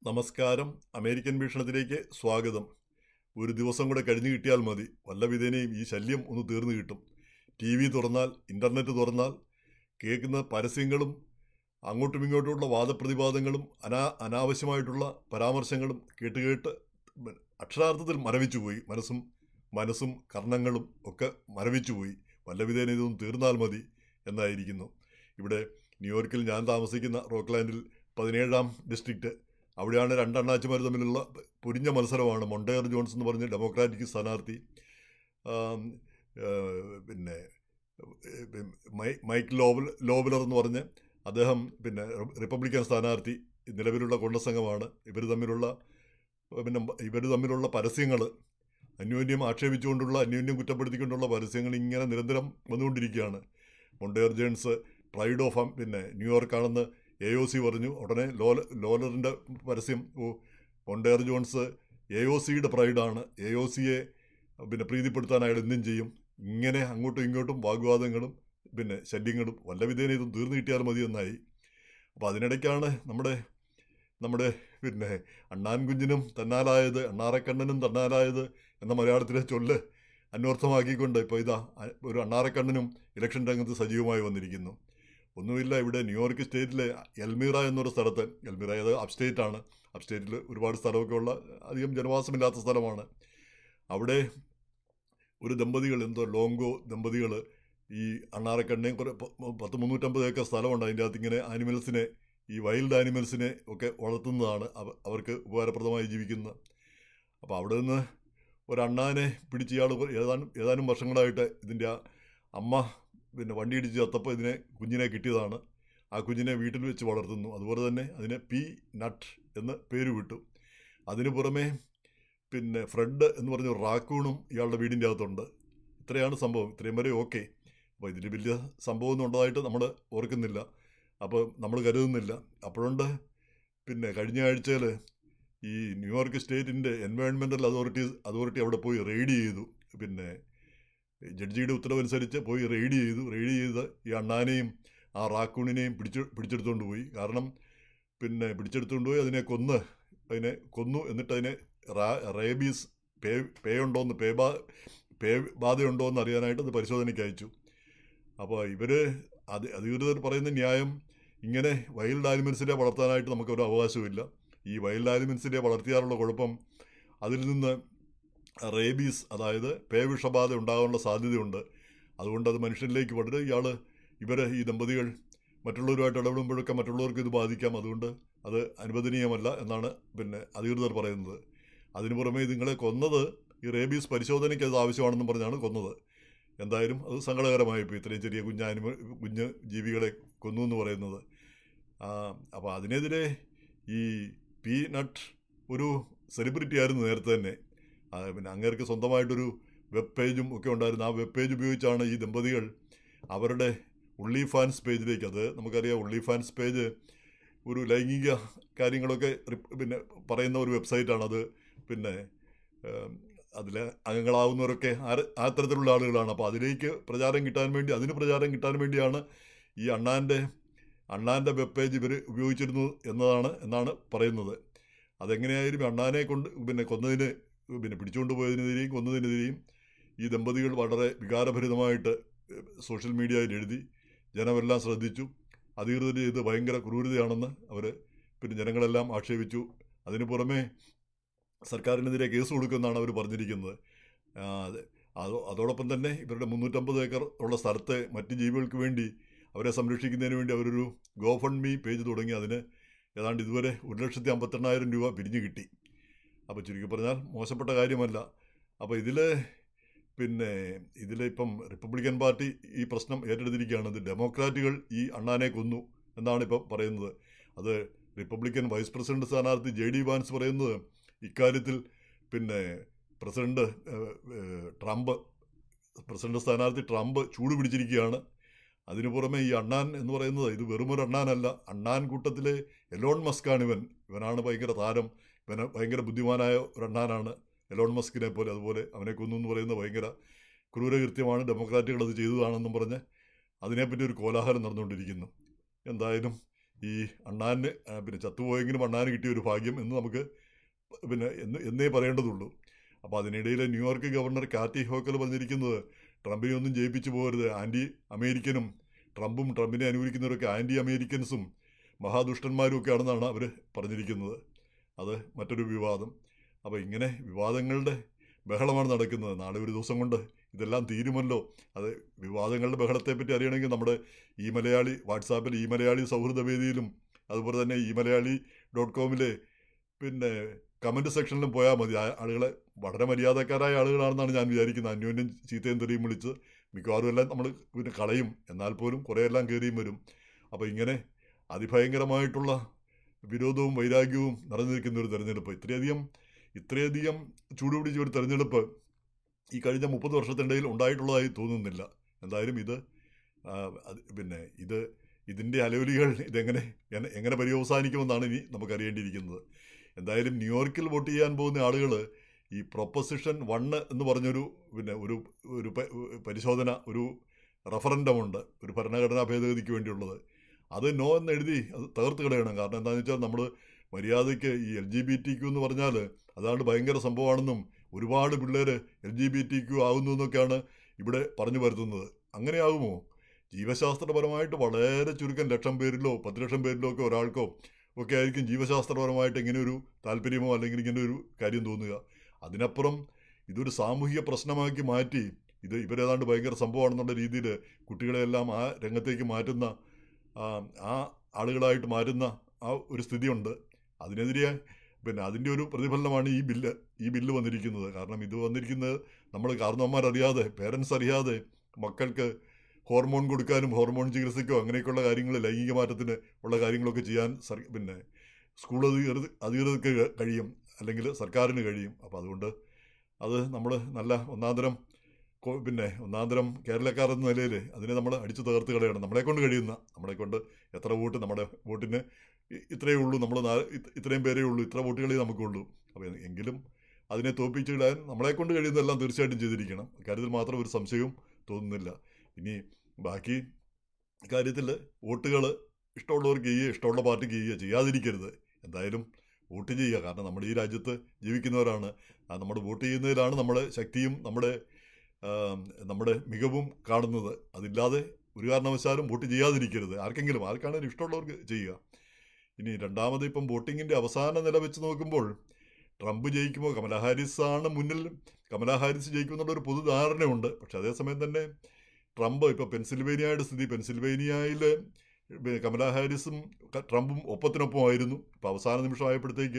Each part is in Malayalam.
നമസ്കാരം അമേരിക്കൻ വീക്ഷണത്തിലേക്ക് സ്വാഗതം ഒരു ദിവസം കൂടെ കഴിഞ്ഞു കിട്ടിയാൽ മതി വല്ല വിധേനയും ഈ ശല്യം ഒന്ന് തീർന്നു കിട്ടും ടി വി തുറന്നാൽ ഇൻ്റർനെറ്റ് തുറന്നാൽ കേൾക്കുന്ന പരസ്യങ്ങളും അങ്ങോട്ടും ഇങ്ങോട്ടുമുള്ള വാദപ്രതിവാദങ്ങളും അനാ അനാവശ്യമായിട്ടുള്ള പരാമർശങ്ങളും കേട്ട് കേട്ട് അക്ഷരാർത്ഥത്തിൽ മരവിച്ചു പോയി മനസ്സും മനസ്സും കർണങ്ങളും ഒക്കെ മരവിച്ചു പോയി വല്ല വിധേന ഇതൊന്നും തീർന്നാൽ മതി എന്നായിരിക്കുന്നു ഇവിടെ ന്യൂയോർക്കിൽ ഞാൻ താമസിക്കുന്ന റോക്ക്ലാൻഡിൽ പതിനേഴാം ഡിസ്ട്രിക്റ്റ് അവിടെയാണ് രണ്ടെണ്ണാച്ചിമാർ തമ്മിലുള്ള പൊരിഞ്ഞ മത്സരമാണ് മൊണ്ടയർ ജോൺസ് എന്ന് പറഞ്ഞ ഡെമോക്രാറ്റിക് സ്ഥാനാർത്ഥി ആം, ആ, പിന്നെ ഏ, മൈ- മൈക്ക് ലോബൽ ലോബലർ എന്ന് പറഞ്ഞ് അദ്ദേഹം പിന്നെ റിപ്പബ്ലിക്കൻ സ്ഥാനാർത്ഥി നിലവിലുള്ള കൊണ്ടസംഘമാണ് ഇവർ തമ്മിലുള്ള പിന്നെ ഇവർ തമ്മിലുള്ള പരസ്യങ്ങൾ അന്യോന്യം ആക്ഷേപിച്ചുകൊണ്ടുള്ള അന്യോന്യം കുറ്റപ്പെടുത്തിക്കൊണ്ടുള്ള പരസ്യങ്ങൾ ഇങ്ങനെ നിരന്തരം വന്നുകൊണ്ടിരിക്കുകയാണ് മൊണ്ടയർ ജേൺസ് പ്രൈഡ് ഓഫ് അം- പിന്നെ ന്യൂയോർക്കാണെന്ന് എ ഒ സി പറഞ്ഞു ഉടനെ ലോല ലോലറിൻ്റെ പരസ്യം ഓ മൊണ്ടയർ ജോൺസ് എ ഒ സിയുടെ പ്രൈഡാണ് എ ഒ സിയെ പിന്നെ പ്രീതിപ്പെടുത്താൻ അയാൾ എന്തും ചെയ്യും ഇങ്ങനെ അങ്ങോട്ടും ഇങ്ങോട്ടും വാഗ്വാദങ്ങളും പിന്നെ ശല്യങ്ങളും വല്ല വിധേന ഇതും തീർന്നു കിട്ടിയാൽ മതി എന്നായി അപ്പോൾ അതിനിടയ്ക്കാണ് നമ്മുടെ നമ്മുടെ പിന്നെ അണ്ണാൻ കുഞ്ഞിനും തന്നാലായത് അണ്ണാറക്കണ്ണനും തന്നാലായത് എന്ന മലയാളത്തിലെ ചൊല്ല് അന്വർത്ഥമാക്കിക്കൊണ്ട് ഇപ്പോൾ ഇതാ അ- ഒരു അണ്ണാറക്കണ്ണനും ഇലക്ഷൻ രംഗത്ത് സജീവമായി വന്നിരിക്കുന്നു ഒന്നുമില്ല ഇവിടെ ന്യൂയോർക്ക് സ്റ്റേറ്റിലെ എൽമീറ എന്നൊരു സ്ഥലത്ത് എൽമീറ അത് അപ്സ്റ്റേറ്റ് ആണ് അപ്സ്റ്റേറ്റിൽ ഒരുപാട് സ്ഥലമൊക്കെ ഉള്ള അധികം ജനവാസമില്ലാത്ത സ്ഥലമാണ് അവിടെ ഒരു ദമ്പതികൾ എന്തോ ലോങ്കോ ദമ്പതികൾ ഈ അണ്ണാറക്കണ്ണയും കുറെ പ- പത്ത് മുന്നൂറ്റമ്പത് ഏക്കർ സ്ഥലമുണ്ട് അതിൻ്റെ അകത്ത് ഇങ്ങനെ ആനിമൽസിനെ ഈ വൈൽഡ് ആനിമൽസിനെ ഒക്കെ വളർത്തുന്നതാണ് അവ- അവർക്ക് ഉപകാരപ്രദമായി ജീവിക്കുന്നത് അപ്പോൾ അവിടെ നിന്ന് ഒരണ്ണാനെ പിടിച്ച് ഇയാൾ ഏതാനും ഏതാനും വർഷങ്ങളായിട്ട് ഇതിൻ്റെ ആ അമ്മ പിന്നെ വണ്ടി ഇടിച്ച് ചത്തപ്പോൾ ഇതിനെ കുഞ്ഞിനെ കിട്ടിയതാണ് ആ കുഞ്ഞിനെ വീട്ടിൽ വെച്ച് വളർത്തുന്നു അതുപോലെ തന്നെ അതിനെ പി നട്ട് എന്ന് പേര് വിട്ടു അതിനു പുറമെ പിന്നെ ഫ്രെഡ് എന്ന് പറഞ്ഞ ഒരു റാക്കൂണും ഇയാളുടെ വീടിൻ്റെ അകത്തുണ്ട് ഇത്രയാണ് സംഭവം ഇത്രയും വരെ ഓക്കെ അപ്പോൾ ഇതിൽ വലിയ സംഭവമൊന്നും ഉണ്ടതായിട്ട് നമ്മൾ ഓർക്കുന്നില്ല അപ്പോൾ നമ്മൾ കരുതുന്നില്ല അപ്പോഴുണ്ട് പിന്നെ കഴിഞ്ഞ ആഴ്ചയിൽ ഈ ന്യൂയോർക്ക് സ്റ്റേറ്റിൻ്റെ എൻവയോൺമെൻറ്റൽ അതോറിറ്റീസ് അതോറിറ്റി അവിടെ പോയി റെയ്ഡ് ചെയ്തു പിന്നെ ജഡ്ജിയുടെ ഉത്തരവനുസരിച്ച് പോയി റെയ്ഡ് ചെയ്തു റെയ്ഡ് ചെയ്ത് ഈ അണ്ണാനെയും ആ റാക്കൂണിനെയും പിടിച്ചു പിടിച്ചെടുത്തുകൊണ്ട് പോയി കാരണം പിന്നെ പിടിച്ചെടുത്തുകൊണ്ട് പോയി അതിനെ കൊന്ന് അതിനെ കൊന്നു എന്നിട്ട് അതിനെ റാ റേബീസ് പേ പേ ഉണ്ടോയെന്ന് പേ ബാ പേ ബാധയുണ്ടോ എന്ന് അറിയാനായിട്ട് അത് പരിശോധനയ്ക്ക് അയച്ചു അപ്പോൾ ഇവർ അത് അധികൃതർ പറയുന്ന ന്യായം ഇങ്ങനെ വൈൽഡ് ആനിമൽസിനെ വളർത്താനായിട്ട് നമുക്കൊരു അവകാശമില്ല ഈ വൈൽഡ് ആനിമൽസിനെ വളർത്തിയാലുള്ള കുഴപ്പം അതിൽ നിന്ന് റേബീസ് അതായത് പേ വിഷബാധ ഉണ്ടാകാനുള്ള സാധ്യതയുണ്ട് അതുകൊണ്ട് അത് മനുഷ്യനിലേക്ക് വളരെ ഇയാൾ ഇവർ ഈ ദമ്പതികൾ മറ്റുള്ളവരുമായിട്ട് ഇടപെടുമ്പോഴൊക്കെ മറ്റുള്ളവർക്ക് ഇത് ബാധിക്കാം അതുകൊണ്ട് അത് അനുവദനീയമല്ല എന്നാണ് പിന്നെ അധികൃതർ പറയുന്നത് അതിനു പുറമെ നിങ്ങളെ കൊന്നത് ഈ റേബീസ് പരിശോധനയ്ക്ക് അത് ആവശ്യമാണെന്നും പറഞ്ഞാണ് കൊന്നത് എന്തായാലും അത് സങ്കടകരമായിപ്പോയി ഇത്രയും ചെറിയ കുഞ്ഞാനിമ കുഞ്ഞ് ജീവികളെ കൊന്നു എന്ന് പറയുന്നത് അപ്പോൾ അതിനെതിരെ ഈ പി നട്ട് ഒരു സെലിബ്രിറ്റി ആയിരുന്നു നേരത്തെ തന്നെ ആ, പിന്നെ അങ്ങേർക്ക് സ്വന്തമായിട്ടൊരു വെബ് പേജും ഒക്കെ ഉണ്ടായിരുന്നു ആ വെബ് പേജ് ഉപയോഗിച്ചാണ് ഈ ദമ്പതികൾ അവരുടെ ഉള്ളി ഫാൻസ് പേജിലേക്ക് അത് നമുക്കറിയാം ഉള്ളി ഫാൻസ് പേജ് ഒരു ലൈംഗിക കാര്യങ്ങളൊക്കെ റിപ്പ് പിന്നെ പറയുന്ന ഒരു വെബ്സൈറ്റാണ് അത് പിന്നെ അതിൽ അംഗങ്ങളാവുന്നവരൊക്കെ ആ ആ തരത്തിലുള്ള ആളുകളാണ് അപ്പോൾ അതിലേക്ക് പ്രചാരം കിട്ടാൻ വേണ്ടി അതിന് പ്രചാരം കിട്ടാൻ വേണ്ടിയാണ് ഈ അണ്ണാൻ്റെ അണ്ണാൻ്റെ വെബ് പേജ് ഇവർ ഉപയോഗിച്ചിരുന്നു എന്നതാണ് എന്നാണ് പറയുന്നത് അതെങ്ങനെയായാലും അണ്ണാനെ കൊണ്ട് പിന്നെ കൊന്നതിന് പിന്നെ പിടിച്ചുകൊണ്ട് പോയതിനെതിരെയും കൊന്നതിനെതിരെയും ഈ ദമ്പതികൾ വളരെ വികാരഭരിതമായിട്ട് സോഷ്യൽ മീഡിയയിൽ എഴുതി ജനമെല്ലാം ശ്രദ്ധിച്ചു അധികൃതർ ചെയ്ത് ഭയങ്കര ക്രൂരതയാണെന്ന് അവർ പിന്നെ ജനങ്ങളെല്ലാം ആക്ഷേപിച്ചു അതിന് പുറമെ സർക്കാരിനെതിരെ കേസ് കൊടുക്കുമെന്നാണ് അവർ പറഞ്ഞിരിക്കുന്നത് ആ, അതെ അതോ അതോടൊപ്പം തന്നെ ഇവരുടെ മുന്നൂറ്റമ്പത് ഏക്കർ ഉള്ള സ്ഥലത്തെ മറ്റ് ജീവികൾക്ക് വേണ്ടി അവരെ സംരക്ഷിക്കുന്നതിന് വേണ്ടി അവരൊരു ഗോഫണ്ട് മീ പേജ് തുടങ്ങി അതിന് ഏതാണ്ട് ഇതുവരെ ഒരു ലക്ഷത്തി അമ്പത്തെണ്ണായിരം രൂപ പിരിഞ്ഞു കിട്ടി അപ്പോൾ ചുരുക്കി പറഞ്ഞാൽ മോശപ്പെട്ട കാര്യമല്ല അപ്പോൾ ഇതിൽ പിന്നെ ഇതിലിപ്പം റിപ്പബ്ലിക്കൻ പാർട്ടി ഈ പ്രശ്നം ഏറ്റെടുത്തിരിക്കുകയാണ് ഇത് ഡെമോക്രാറ്റുകൾ ഈ അണ്ണാനെ കൊന്നു എന്നാണ് ഇപ്പം പറയുന്നത് അത് റിപ്പബ്ലിക്കൻ വൈസ് പ്രസിഡന്റ് സ്ഥാനാർത്ഥി ജെ ഡി വാൻസ് പറയുന്നത് ഇക്കാര്യത്തിൽ പിന്നെ പ്രസിഡന്റ് ഏഹ്, ഏഹ്, ട്രംപ് പ്രസിഡന്റ് സ്ഥാനാർത്ഥി ട്രംപ് ചൂട് പിടിച്ചിരിക്കുകയാണ് അതിനു പുറമെ ഈ അണ്ണാൻ എന്ന് പറയുന്നത് ഇത് വെറുമൊരു അണ്ണാനല്ല അണ്ണാൻ കൂട്ടത്തിലെ എലോൺ മസ്കാണ് ഇവൻ ഇവനാണ് ഭയങ്കര താരം ഇവന് ഭയങ്കര ബുദ്ധിമാനായ ഒരു അണ്ണാനാണ് എലോൺ മസ്കിനെ പോലെ അതുപോലെ അവനെ കൊന്നു എന്ന് പറയുന്നത് ഭയങ്കര ക്രൂരകൃത്യമാണ് ഡെമോക്രാറ്റുകൾ അത് ചെയ്തതാണെന്നും പറഞ്ഞ് അതിനെപ്പറ്റി ഒരു കോലാഹലം നടന്നുകൊണ്ടിരിക്കുന്നു എന്തായാലും ഈ അണ്ണാന് ആ, പിന്നെ ചത്തുപോയെങ്കിലും അണ്ണാന് കിട്ടിയ ഒരു ഭാഗ്യം എന്ന് നമുക്ക് പിന്നെ എന്ന് എന്നേ പറയേണ്ടതുള്ളൂ അപ്പോൾ അതിനിടയിൽ ന്യൂയോർക്ക് ഗവർണർ കാറ്റി ഹോക്കൽ പറഞ്ഞിരിക്കുന്നത് ട്രംപിനെ ഒന്നും ജയിപ്പിച്ചു പോകരുത് ആൻറ്റി അമേരിക്കനും ട്രംപും ട്രംപിനെ അനുകൂലിക്കുന്നവരൊക്കെ ആൻറ്റി അമേരിക്കൻസും മഹാദുഷ്ടന്മാരും ഒക്കെ ആണെന്നാണ് അവർ പറഞ്ഞിരിക്കുന്നത് അത് മറ്റൊരു വിവാദം അപ്പോൾ ഇങ്ങനെ വിവാദങ്ങളുടെ ബഹളമാണ് നടക്കുന്നത് നാളെ ഒരു ദിവസം കൊണ്ട് ഇതെല്ലാം തീരുമല്ലോ അത് വിവാദങ്ങളുടെ ബഹളത്തെപ്പറ്റി അറിയണമെങ്കിൽ നമ്മുടെ ഈ മലയാളി വാട്സാപ്പിൽ ഈ മലയാളി സൗഹൃദ വേദിയിലും അതുപോലെ തന്നെ ഈ മലയാളി ഡോട്ട് കോമിലെ പിന്നെ കമൻറ്റ് സെക്ഷനിലും പോയാൽ മതി ആ ആളുകളെ വളരെ മര്യാദക്കാരായ ആളുകളാണെന്നാണ് ഞാൻ വിചാരിക്കുന്നത് അന്യോന്യം ചീത്തയും തെറിയും വിളിച്ച് മിക്കവാറും എല്ലാം നമ്മൾ പിന്നെ കളയും എന്നാൽ പോലും കുറേയെല്ലാം കയറിയും വരും അപ്പോൾ ഇങ്ങനെ അതിഭയങ്കരമായിട്ടുള്ള വിരോധവും വൈരാഗ്യവും നിറഞ്ഞു നിൽക്കുന്ന ഒരു തെരഞ്ഞെടുപ്പ് ഇത്രയധികം ഇത്രയധികം ചൂടുപിടിച്ച ഒരു തെരഞ്ഞെടുപ്പ് ഈ കഴിഞ്ഞ മുപ്പത് വർഷത്തിനിടയിൽ ഉണ്ടായിട്ടുള്ളതായി തോന്നുന്നില്ല എന്തായാലും ഇത് ആ, അത് പിന്നെ ഇത് ഇതിൻ്റെ അലവലികൾ ഇതെങ്ങനെ എങ്ങനെ- എങ്ങനെ പര്യവസാനിക്കുമെന്നാണ് ഇനി നമുക്കറിയേണ്ടിയിരിക്കുന്നത് എന്തായാലും ന്യൂയോർക്കിൽ വോട്ട് ചെയ്യാൻ പോകുന്ന ആളുകൾ ഈ പ്രൊപ്പസിഷൻ വണ്ണ് എന്ന് പറഞ്ഞൊരു പിന്നെ ഒരു ഒരു പ- പരിശോധന ഒരു റഫറൻഡമുണ്ട് ഒരു ഭരണഘടനാ ഭേദഗതിക്ക് വേണ്ടിയുള്ളത് അത് നോ എന്ന് എഴുതി അത് തകർത്ത് കളയണം കാരണം എന്താണെന്ന് വെച്ചാൽ നമ്മൾ മര്യാദയ്ക്ക് ഈ L G B T Q എന്ന് പറഞ്ഞാൽ അതാണ്ട് ഭയങ്കര സംഭവമാണെന്നും ഒരുപാട് പിള്ളേർ L G B T Q ആകുന്നു എന്നൊക്കെയാണ് ഇവിടെ പറഞ്ഞു വരുത്തുന്നത് അങ്ങനെയാകുമോ ജീവശാസ്ത്രപരമായിട്ട് വളരെ ചുരുക്കം ലക്ഷം പേരിലോ പത്ത് ലക്ഷം പേരിലോ ഒക്കെ ഒരാൾക്കോ ഒക്കെ ആയിരിക്കും ജീവശാസ്ത്രപരമായിട്ട് ഇങ്ങനെ ഒരു താല്പര്യമോ അല്ലെങ്കിൽ ഇങ്ങനെ ഒരു കാര്യം തോന്നുക അതിനപ്പുറം ഇതൊരു സാമൂഹിക പ്രശ്നമാക്കി മാറ്റി ഇത് ഇവരേതാണ്ട് ഭയങ്കര സംഭവമാണെന്നുള്ള രീതിയിൽ കുട്ടികളെല്ലാം ആ രംഗത്തേക്ക് മാറ്റുന്ന ആ, ആ ആളുകളായിട്ട് മാറ്റുന്ന ആ ഒരു സ്ഥിതിയുണ്ട് അതിനെതിരെ പിന്നെ അതിൻ്റെ ഒരു പ്രതിഫലനമാണ് ഈ ബില്ല് ഈ ബില്ല് വന്നിരിക്കുന്നത് കാരണം ഇത് വന്നിരിക്കുന്നത് നമ്മൾ കാരണവന്മാരറിയാതെ പേരൻസ് അറിയാതെ മക്കൾക്ക് ഹോർമോൺ കൊടുക്കാനും ഹോർമോൺ ചികിത്സയ്ക്കോ അങ്ങനെയൊക്കെയുള്ള കാര്യങ്ങൾ ലൈംഗിക മാറ്റത്തിന് ഉള്ള കാര്യങ്ങളൊക്കെ ചെയ്യാൻ സർ പിന്നെ സ്കൂൾ അധികൃത അധികൃതർക്ക് കഴിയും അല്ലെങ്കിൽ സർക്കാരിന് കഴിയും അപ്പോൾ അതുകൊണ്ട് അത് നമ്മൾ നല്ല ഒന്നാന്തരം കൊ- പിന്നെ ഒന്നാന്തരം കേരളക്കാർ എന്ന നിലയിൽ അതിനെ നമ്മൾ അടിച്ചു തകർത്ത് കളയണം നമ്മളെ കൊണ്ട് കഴിയുന്ന നമ്മളെ കൊണ്ട് എത്ര വോട്ട് നമ്മുടെ വോട്ടിന് ഇ- ഇത്രയേ ഉള്ളൂ നമ്മൾ നാ- ഇത് ഇത്രയും പേരേ ഉള്ളൂ ഇത്ര വോട്ടുകളേ നമുക്കുള്ളൂ അപ്പോൾ എങ്കിലും അതിനെ തോൽപ്പിച്ചിടാൻ നമ്മളെ കൊണ്ട് കഴിയുന്നതെല്ലാം തീർച്ചയായിട്ടും ചെയ്തിരിക്കണം കാര്യത്തിൽ മാത്രം ഒരു സംശയവും തോന്നുന്നില്ല ഇനി ബാക്കി കാര്യത്തിൽ വോട്ടുകൾ ഇഷ്ടമുള്ളവർക്ക് ചെയ്യുക ഇഷ്ടമുള്ള പാർട്ടിക്ക് ചെയ്യുക ചെയ്യാതിരിക്കരുത് എന്തായാലും വോട്ട് ചെയ്യുക കാരണം നമ്മുടെ ഈ രാജ്യത്ത് ജീവിക്കുന്നവരാണ് ആ നമ്മുടെ വോട്ട് ചെയ്യുന്നതിലാണ് നമ്മുടെ ശക്തിയും നമ്മുടെ ആ, നമ്മുടെ മികവും കാണുന്നത് അതില്ലാതെ ഒരു കാരണവശാലും വോട്ട് ചെയ്യാതിരിക്കരുത് ആർക്കെങ്കിലും ആർക്കാണെങ്കിലും ഇഷ്ടമുള്ളവർക്ക് ചെയ്യുക ഇനി രണ്ടാമത് ഇപ്പം വോട്ടിങ്ങിൻ്റെ അവസാന നില വെച്ച് നോക്കുമ്പോൾ ട്രംപ് ജയിക്കുമോ കമലാ ഹാരിസ് ആണ് മുന്നിൽ കമലാ ഹാരിസ് ജയിക്കുമെന്നുള്ള ഒരു പൊതുധാരണയുണ്ട് പക്ഷെ അതേസമയം തന്നെ ട്രംപ് ഇപ്പോൾ പെൻസിൽവേനിയയുടെ സ്ഥിതി പെൻസിൽവേനിയയിൽ കമലാ ഹാരിസും ക- ട്രംപും ഒപ്പത്തിനൊപ്പമായിരുന്നു ഇപ്പോൾ അവസാന നിമിഷമായപ്പോഴത്തേക്ക്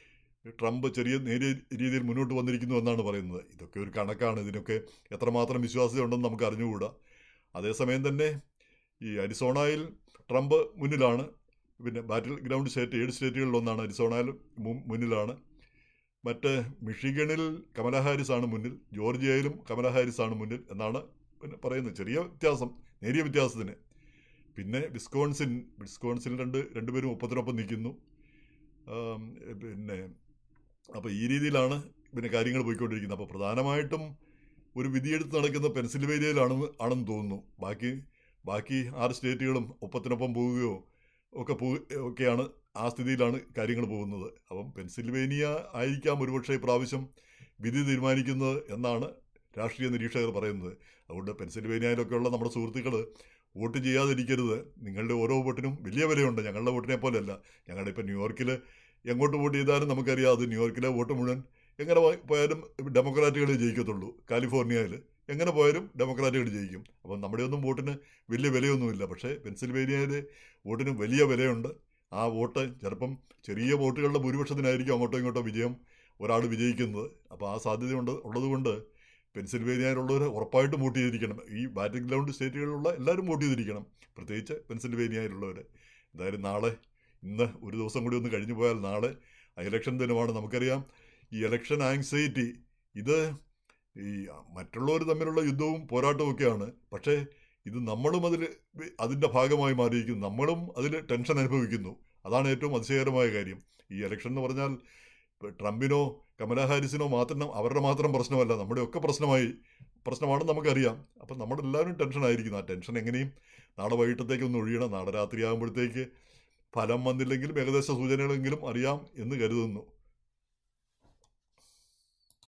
ട്രംപ് ചെറിയ നേരിയ രീതിയിൽ മുന്നോട്ട് വന്നിരിക്കുന്നു എന്നാണ് പറയുന്നത് ഇതൊക്കെ ഒരു കണക്കാണ് ഇതിനൊക്കെ എത്രമാത്രം വിശ്വാസ്യതയുണ്ടെന്ന് നമുക്ക് അറിഞ്ഞുകൂടാ അതേസമയം തന്നെ ഈ അരിസോണയിൽ ട്രംപ് മുന്നിലാണ് പിന്നെ ബാറ്റിൽ ഗ്രൗണ്ട് സ്റ്റേറ്റ് ഏഴ് സ്റ്റേറ്റുകളിലൊന്നാണ് അരിസോണയിൽ മു- മുന്നിലാണ് മറ്റ് മിഷിഗണിൽ കമലാ ഹാരിസ് ആണ് മുന്നിൽ ജോർജിയയിലും കമലാ ഹാരിസ് ആണ് മുന്നിൽ എന്നാണ് പിന്നെ പറയുന്നത് ചെറിയ വ്യത്യാസം നേരിയ വ്യത്യാസത്തിന് പിന്നെ വിസ്കോൺസിൻ വിസ്കോൺസിൽ രണ്ട് രണ്ടുപേരും ഒപ്പത്തിനൊപ്പം നിൽക്കുന്നു ആം, പിന്നെ അപ്പോൾ ഈ രീതിയിലാണ് പിന്നെ കാര്യങ്ങൾ പോയിക്കൊണ്ടിരിക്കുന്നത് അപ്പോൾ പ്രധാനമായിട്ടും ഒരു വിധിയെടുത്ത് നടക്കുന്ന പെൻസിൽവേനിയയിലാണെന്ന് ആണെന്ന് തോന്നുന്നു ബാക്കി ബാക്കി ആറ് സ്റ്റേറ്റുകളും ഒപ്പത്തിനൊപ്പം പോവുകയോ ഒക്കെ പോ ഒക്കെയാണ് ആ സ്ഥിതിയിലാണ് കാര്യങ്ങൾ പോകുന്നത് അപ്പം പെൻസിൽവേനിയ ആയിരിക്കാം ഒരുപക്ഷെ ഇപ്രാവശ്യം വിധി തീരുമാനിക്കുന്നത് എന്നാണ് രാഷ്ട്രീയ നിരീക്ഷകർ പറയുന്നത് അതുകൊണ്ട് പെൻസിൽവേനിയയിലൊക്കെയുള്ള നമ്മുടെ സുഹൃത്തുക്കൾ വോട്ട് ചെയ്യാതിരിക്കരുത് നിങ്ങളുടെ ഓരോ വോട്ടിനും വലിയ വിലയുണ്ട് ഞങ്ങളുടെ വോട്ടിനെ പോലെയല്ല ഞങ്ങളുടെ ഇപ്പം ന്യൂയോർക്കിൽ എങ്ങോട്ട് വോട്ട് ചെയ്താലും നമുക്കറിയാം അത് ന്യൂയോർക്കിലെ വോട്ട് മുഴുവൻ എങ്ങനെ പോയ- പോയാലും ഡെമോക്രാറ്റുകളെ ജയിക്കത്തുള്ളൂ കാലിഫോർണിയയിൽ എങ്ങനെ പോയാലും ഡെമോക്രാറ്റുകൾ ജയിക്കും അപ്പം നമ്മുടെ ഒന്നും വോട്ടിന് വലിയ വിലയൊന്നുമില്ല പക്ഷേ പെൻസിൽവേനിയയിൽ വോട്ടിന് വലിയ വിലയുണ്ട് ആ വോട്ട് ചിലപ്പം ചെറിയ വോട്ടുകളുടെ ഭൂരിപക്ഷത്തിനായിരിക്കും അങ്ങോട്ടോ ഇങ്ങോട്ടോ വിജയം ഒരാൾ വിജയിക്കുന്നത് അപ്പോൾ ആ സാധ്യതയുണ്ട് ഉള്ളതുകൊണ്ട് പെൻസിൽവേനിയയിലുള്ളവർ ഉറപ്പായിട്ടും വോട്ട് ചെയ്തിരിക്കണം ഈ ബാറ്റിംഗ് ഗ്രൗണ്ട് സ്റ്റേറ്റുകളിലുള്ള എല്ലാവരും വോട്ട് ചെയ്തിരിക്കണം പ്രത്യേകിച്ച് പെൻസിൽവേനിയയിലുള്ളവർ എന്തായാലും നാളെ ഇന്ന് ഒരു ദിവസം കൂടി ഒന്ന് കഴിഞ്ഞു പോയാൽ നാളെ ഇലക്ഷൻ ദിനമാണ് നമുക്കറിയാം ഈ ഇലക്ഷൻ ആങ്സൈറ്റി ഇത് ഈ മറ്റുള്ളവർ തമ്മിലുള്ള യുദ്ധവും പോരാട്ടവും ഒക്കെയാണ് പക്ഷേ ഇത് നമ്മളും അതിൽ അതിൻ്റെ ഭാഗമായി മാറിയിരിക്കുന്നു നമ്മളും അതിൽ ടെൻഷൻ അനുഭവിക്കുന്നു അതാണ് ഏറ്റവും അതിശയകരമായ കാര്യം ഈ ഇലക്ഷൻ എന്ന് പറഞ്ഞാൽ ഇപ്പൊ ട്രംപിനോ കമലാ ഹാരിസിനോ മാത്രം അവരുടെ മാത്രം പ്രശ്നമല്ല നമ്മുടെ ഒക്കെ പ്രശ്നമായി പ്രശ്നമാണെന്ന് നമുക്കറിയാം അപ്പം നമ്മളെല്ലാവരും ടെൻഷനായിരിക്കുന്നു ആ ടെൻഷൻ എങ്ങനെയും നാളെ വൈകിട്ടത്തേക്ക് ഒന്ന് ഒഴിയണം നാളെ രാത്രിയാകുമ്പോഴത്തേക്ക് ഫലം വന്നില്ലെങ്കിലും ഏകദേശ സൂചനകളെങ്കിലും അറിയാം എന്ന് കരുതുന്നു